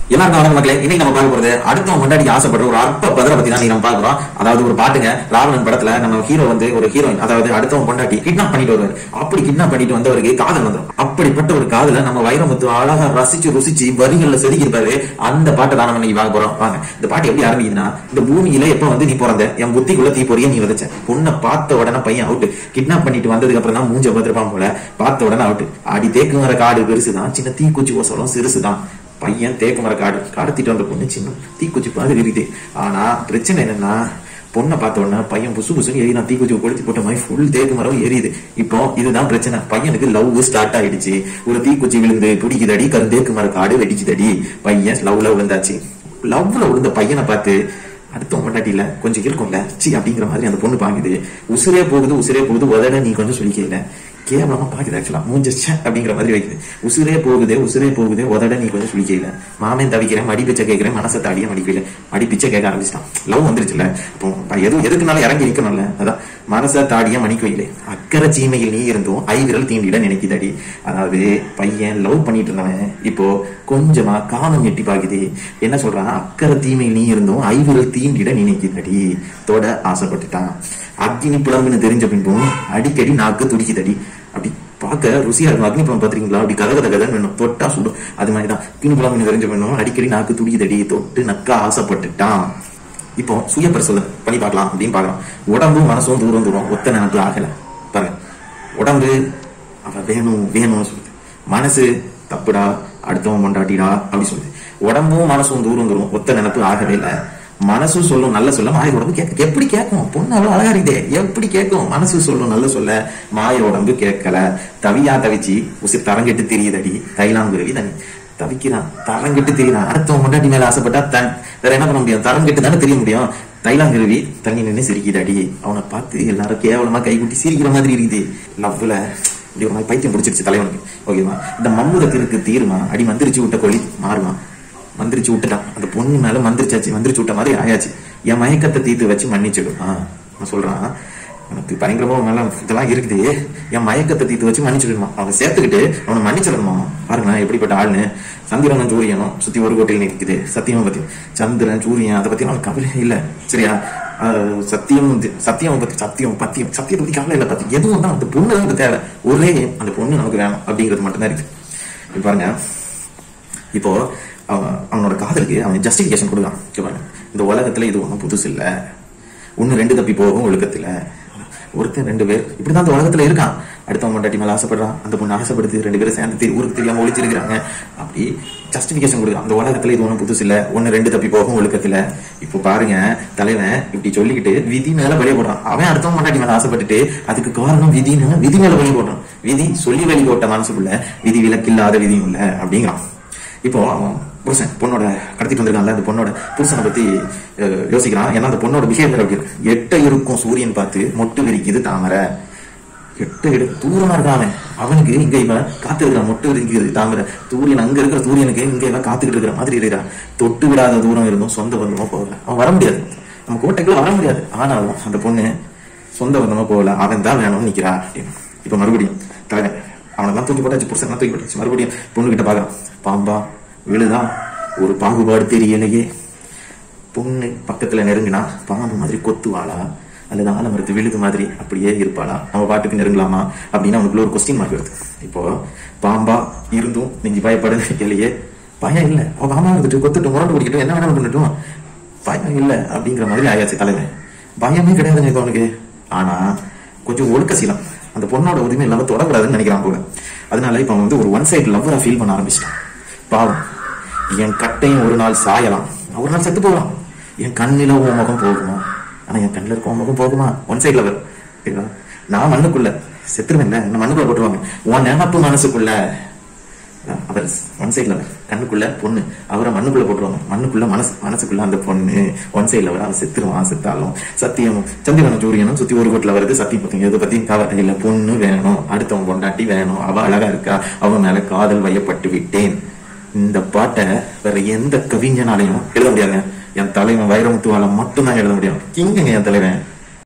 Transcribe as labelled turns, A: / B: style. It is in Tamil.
A: எல்லாருக்கும் வணக்கம் மக்களே இன்னைக்கு நம்ம பார்க்க போறது அடுத்தவங்க முன்னாடி ஆசைப்படுற ஒரு அற்ப பதில பத்தி தான் நீ நம்ம பார்க்கிறோம் அதாவது ஒரு பாட்டுங்க ராவணன் படத்துல நம்ம ஹீரோ வந்து ஒரு ஹீரோயின் அதாவது அடுத்தவங்க பொண்டாட்டி கிட்னாப் பண்ணிட்டு வருவாரு அப்படி கிட்னாப் பண்ணிட்டு வந்தவருக்கு காதல் வந்துடும் அப்படிப்பட்ட ஒரு காதல நம்ம வைரமுத்து அழகா ரசிச்சு ருசிச்சு வரிகள்ல செதுக்கிருப்பாரு அந்த பாட்டை தான் நம்ம இன்னைக்கு பார்க்க போறோம் வாங்க இந்த பாட்டு எப்படி ஆரம்பிக்குதுன்னா இந்த பூமியில எப்ப வந்து நீ பிறந்த என் புத்திக்குள்ள தீ பொறிய நீ விதைச்ச பொண்ணை பார்த்த உடனே பையன் அவுட் கிட்னாப் பண்ணிட்டு வந்ததுக்கு அப்புறம் தான் மூஞ்ச பார்த்திருப்பான் போல பார்த்த உடனே அவுட் அடி தேக்கு வர காடு பெருசுதான் சின்ன தீக்குச்சி ஓசலம் சிறுசுதான் பையன் தேக்கு மர காடு கடத்திட்டு வந்த பொண்ணு சின்ன தீக்குச்சி மாதிரி இருக்குது ஆனா பிரச்சனை என்னன்னா பொண்ணை பார்த்த உடனே பையன் புசு புசுன்னு எரி நான் தீக்குச்சி கொளுத்தி போட்ட மாதிரி ஃபுல் தேக்கு மரம் எரியுது இப்போ இதுதான் பிரச்சனை பையனுக்கு லவ் ஸ்டார்ட் ஆயிடுச்சு ஒரு தீக்குச்சி விழுந்து பிடிக்குதடி கரு தேக்கு மர காடு வெடிக்குதடி பையன் லவ்ல விழுந்தாச்சு லவ்ல விழுந்த பையனை பார்த்து அடுத்த பொண்டாட்டியில கொஞ்சம் இருக்கும்ல சி அப்படிங்கிற மாதிரி அந்த பொண்ணு பாக்குது உசுரே போகுது உசுரே போகுது உதட நீ கொஞ்சம் சொல்லிக்கல கேவலமா பாக்குது ஆக்சுவலா மூஞ்ச அப்படிங்கிற மாதிரி வைக்குது உசுரே போகுது உசுரே போகுது உதட நீ கொஞ்சம் சொல்லிக்கல மாமன் தவிக்கிறேன் மடி பிச்சை கேட்கிறேன் மனசை தாடிய மடிக்கல மடி பிச்சை கேட்க ஆரம்பிச்சிட்டான் லவ் வந்துருச்சுல அப்போ எது எதுக்குனாலும் இறங்கி நிக்கணும்ல அதான் மனசை தாடிய மணிக்கோயிலே அக்கறை சீமையில் நீ இருந்தும் ஐவிரல் தீண்டிட நினைக்குதடி அதாவது பையன் லவ் பண்ணிட்டு இருந்தவன் இப்போ கொஞ்சமா காமம் எட்டி பாக்குது என்ன சொல்றான் அக்கறை தீமையில் நீ இருந்தும் ஐவிரல் தீண்டிட நினைக்குதடி தொட ஆசைப்பட்டுட்டான் அக்னி புலம்புன்னு தெரிஞ்ச பின்பும் அடிக்கடி நாக்கு துடிக்குதடி அப்படி பார்க்க ருசியா இருக்கும் அக்னி புலம் பாத்தீங்களா அப்படி கத கத கதன்னு வேணும் தொட்டா சுடும் அது மாதிரிதான் அக்னி புலம்புன்னு தெரிஞ்ச பின்பும் அடிக்கடி நாக்கு துடிக்குதடி தொட்டு நக்க ஆசைப்பட்டுட்டான் இப்போ சுய பரிசோதனை பண்ணி பார்க்கலாம் அப்படின்னு பார்க்கலாம் உடம்பும் மனசும் தூரம் தூரம் ஒத்த நினைப்பு ஆகல பாருங்க உடம்பு அவ வேணும் வேணும்னு சொல்லுது மனசு தப்புடா அடுத்தவன் கொண்டாட்டிடா அப்படி சொல்லுது உடம்பும் மனசும் தூரம் தூரம் ஒத்த நினைப்பு ஆகவே இல்லை மனசும் சொல்லும் நல்ல சொல்ல மாய உடம்பு கேட்க எப்படி கேட்கும் பொண்ணு அவ்வளவு அழகா இருக்குதே எப்படி கேட்கும் மனசு சொல்லும் நல்ல சொல்ல மாய உடம்பு கேட்கல தவியா தவிச்சு உசி தரங்கிட்டு தெரியுதடி தைலாங்குருவி தண்ணி தவிக்கிறான் தரங்கிட்டு தெரியுறான் அடுத்தவன் முன்னாடி மேல ஆசைப்பட்டா தன் வேற என்ன பண்ண முடியும் தரங்கிட்டு தானே தெரிய முடியும் தைலாங்குருவி தண்ணி நின்று சிரிக்குதடி அவனை பார்த்து எல்லாரும் கேவலமா கைகுட்டி சிரிக்கிற மாதிரி இருக்குது லவ்ல இப்படி ஒரு மாதிரி பைத்தியம் பிடிச்சிருச்சு தலைவனுக்கு ஓகேவா இந்த மம்முதத்திற்கு தீருமா அடி மந்திரிச்சு விட்ட கோழி மாறுமா மந்திரிச்சு விட்டுட்டான் அந்த பொண்ணு மேல மந்திரிச்சாச்சு மந்திரிச்சு விட்ட மாதிரி ஆயாச்சு என் மயக்கத்தை தீர்த்து வச்சு மன்னிச்சிடும் ஆ நான் சொல்றான் எனக்கு பயங்கரமா மேல இதெல்லாம் இருக்குது என் மயக்கத்தை தீர்த்து வச்சு மன்னிச்சிடணுமா அவன் சேர்த்துக்கிட்டு அவனை மன்னிச்சிடணுமா பாருங்க எப்படிப்பட்ட ஆளுன்னு சந்திரனும் சூரியனும் சுத்தி ஒரு கோட்டையில் நிற்குது சத்தியமா பத்தி சந்திரன் சூரியன் அதை பத்தி அவனுக்கு கவலை இல்ல சரியா ஆஹ் சத்தியம் வந்து- சத்தியம் பத்தி சத்தியம் பத்தியம் சத்தியத்தை பத்தி கவலை இல்லை பத்தி எதுவும் தான் அந்த பொண்ணு தான் நமக்கு தேவை ஒரே அந்த பொண்ணு நமக்கு வேணும் அப்படிங்கிறது மட்டும்தான் இருக்கு இப்ப பாருங்க இப்போ அவன் அவனோட காதலுக்கு அவன் ஜஸ்டிபிகேஷன் கொடுக்கான் இங்க பாருங்க இந்த உலகத்துல இது ஒண்ணும் புதுசு இல்ல ஒண்ணு ரெண்டு தப்பி போகும் ஒழுக்கத்துல ஒருத்தன் ரெண்டு பேர் இப்படிதான் அந்த உலகத்துல இருக்கான் அடுத்தவன் பொண்டாட்டி மேல ஆசைப்படுறான் அந்த பொண்ணு ஆசைப்படுத்து ரெண்டு பேரும் சேர்ந்து தெரி- ஊருக்கு தெரியாம ஒழிச்சிருக்காங்க அப்படி ஜஸ்டிபிகேஷன் கொடுக்கான் அந்த உலகத்துல இது ஒண்ணும் புதுசு இல்ல ஒண்ணு ரெண்டு தப்பி போகும் ஒழுக்கத்துல இப்போ பாருங்க தலைவன் இப்படி சொல்லிக்கிட்டு விதி மேல பழிய போடுறான் அவன் அடுத்தவன் பொண்டாட்டி மேல ஆசைப்பட்டுட்டு அதுக்கு காரணம் விதின்னு விதி மேல பழிய போடுறான் விதி சொல்லி வெளி போட்ட மனசுக்குள்ள விதி விலக்கில்லாத விதியும் இல்ல அப்படிங்கிறான் இப்போ அவன் புருஷன் பொண்ணோட கடத்திட்டு வந்திருக்கான்ல அந்த பொண்ணோட புருஷனை பத்தி அஹ், யோசிக்கிறான் ஏன்னா அந்த பொண்ணோட பிஹேவியர் அப்படி இருக்கு எட்ட இருக்கும் சூரியன் பார்த்து மொட்டு விரிக்குது தாமரை எட்ட இடு தூரமா இருக்கான் அவன் அவனுக்கு இங்க இவன் காத்து இருக்கிறான் மொட்டு விரிக்குது தாமரை சூரியன் அங்க இருக்கிற சூரியனுக்கு இங்க இவன் காத்துக்கிட்டு இருக்கிற மாதிரி இருக்கிறான் தொட்டு விடாத தூரம் இருந்தும் சொந்த பந்தமா போகல அவன் வர முடியாது நம்ம கோட்டைக்குள்ள வர முடியாது ஆனாலும் அந்த பொண்ணு சொந்த பந்தமா போகல அவன் தான் வேணும்னு நிக்கிறா அப்படின்னு. இப்ப மறுபடியும் தலைவன் அவனெல்லாம் தூக்கி போட்டாச்சு புருஷன் தூக்கி போட்டாச்சு மறுபடியும் பொண்ணு கிட்ட பாக்குறான் பாம்பா விழுதா ஒரு பாகுபாடு தெரியலையே பொண்ணு பக்கத்துல நெருங்கினா பாம்பு மாதிரி கொத்துவாளா அல்லது ஆலமரத்து விழுது மாதிரி அப்படியே இருப்பாளா நம்ம பாட்டுக்கு நெருங்கலாமா அப்படின்னு அவனுக்குள்ள ஒரு கொஸ்டின் மார்க் வருது இப்போ பாம்பா இருந்தும் நெஞ்சு பயப்பட இல்லையே பயம் இல்ல அவ பாம்பா இருந்துட்டு கொத்துட்டு முரண்டு பிடிக்கட்டும் என்ன வேணாலும் பண்ணட்டும் பயம் இல்ல அப்படிங்கிற மாதிரி ஆயாச்சு தலைவன் பயமே கிடையாதுங்க இப்போ அவனுக்கு ஆனா கொஞ்சம் ஒழுக்க சீலம் அந்த பொண்ணோட உரிமை இல்லாம தொடக்கூடாதுன்னு நினைக்கிறான் போல அதனால இப்ப அவன் வந்து ஒரு ஒன் சைடு லவ்வரா ஃபீல் பண்ண ஆரம்பிச்சிட்டான் பாவம் என் கட்டையும் ஒரு நாள் சாயலாம் ஒரு நாள் செத்து போகலாம் என் கண்ணில உன் முகம் போகுமா ஆனா என் கண்ணில் இருக்க உன் முகம் போகுமா ஒன் சைட்ல வரும் சரிங்களா? நான் மண்ணுக்குள்ள செத்துருவேன்ல என்ன மண்ணுக்குள்ள போட்டுருவாங்க உன் நினப்பு மனசுக்குள்ள அவர் ஒன் சைட்ல அவர் கண்ணுக்குள்ள பொண்ணு அவரை மண்ணுக்குள்ள போட்டுருவாங்க மண்ணுக்குள்ள மனசு மனசுக்குள்ள அந்த பொண்ணு ஒன் சைட்ல அவர் அவன் செத்துருவான் செத்தாலும் சத்தியம் சந்திரனும் சூரியனும் சுத்தி ஒரு கோட்டில் வருது சத்தியம் பத்திங்க இதை பத்தி கவலை இல்ல பொண்ணு வேணும் அடுத்தவன் பொண்டாட்டி வேணும் அவ அழகா இருக்கா அவன் மேல காதல் வயப்பட்டு விட்டேன் இந்த பாட்டை வேற எந்த கவிஞனாலையும் எழுத முடியாதுங்க என் தலைவன் வைரமுத்துவால மட்டும்தான் எழுத முடியும் கிங்குங்க என் தலைவன்